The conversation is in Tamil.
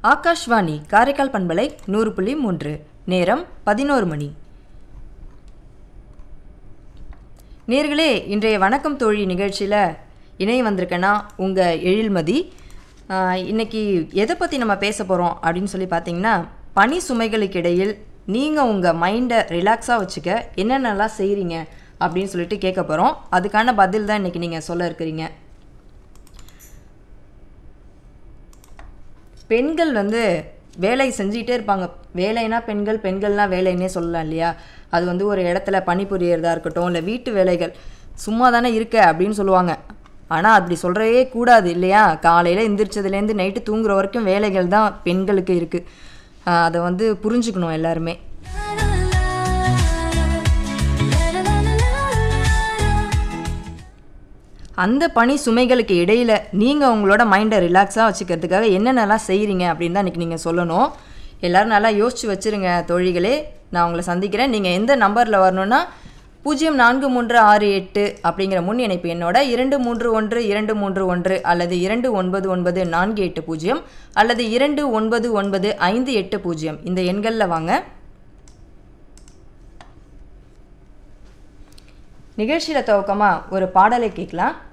ஆகாஷ்வாணி காரைக்கால் பண்பலை நூறு புள்ளி மூன்று நேரம் பதினோரு மணி நேர்களே இன்றைய வணக்கம் தோழி நிகழ்ச்சியில் இணைய வந்திருக்கேன்னா உங்கள் எழில்மதி ஆஹ், இன்னைக்கு எதை பற்றி நம்ம பேச போகிறோம் அப்படின்னு சொல்லி பார்த்தீங்கன்னா பனி சுமைகளுக்கு இடையில் நீங்கள் உங்கள் மைண்டை ரிலாக்ஸாக வச்சுக்க என்னென்னலாம் செய்கிறீங்க அப்படின்னு சொல்லிட்டு கேட்க போகிறோம் அதுக்கான பதில் தான் இன்றைக்கி நீங்கள் சொல்ல இருக்கிறீங்க பெண்கள் வந்து வேலை செஞ்சுக்கிட்டே இருப்பாங்க வேலைனா பெண்கள் பெண்கள்னா வேலைன்னே சொல்லலாம் இல்லையா அது வந்து ஒரு இடத்துல பணிபுரியறதா இருக்கட்டும் இல்லை வீட்டு வேலைகள் சும்மா தானே இருக்க அப்படின்னு சொல்லுவாங்க ஆனால் அப்படி சொல்கிறவே கூடாது இல்லையா காலையில் எந்திரிச்சதுலேருந்து நைட்டு தூங்குற வரைக்கும் வேலைகள் தான் பெண்களுக்கு இருக்குது அதை வந்து புரிஞ்சுக்கணும் எல்லாருமே அந்த பணி சுமைகளுக்கு இடையில் நீங்கள் உங்களோட மைண்டை ரிலாக்ஸாக வச்சுக்கிறதுக்காக என்னென்னலாம் செய்கிறீங்க அப்படின்னு தான் இன்றைக்கி நீங்கள் சொல்லணும் எல்லோரும் நல்லா யோசிச்சு வச்சுருங்க தோழிகளே நான் உங்களை சந்திக்கிறேன் நீங்கள் எந்த நம்பரில் வரணும்னா பூஜ்ஜியம் நான்கு மூன்று ஆறு எட்டு அப்படிங்கிற முன் இணைப்பு என்னோட இரண்டு மூன்று ஒன்று இரண்டு மூன்று ஒன்று அல்லது இரண்டு ஒன்பது ஒன்பது நான்கு எட்டு பூஜ்ஜியம் அல்லது இரண்டு ஒன்பது ஒன்பது ஐந்து எட்டு பூஜ்ஜியம் இந்த எண்களில் வாங்க நிகழ்ச்சியில் துவக்கமாக ஒரு பாடலை கேட்கலாம்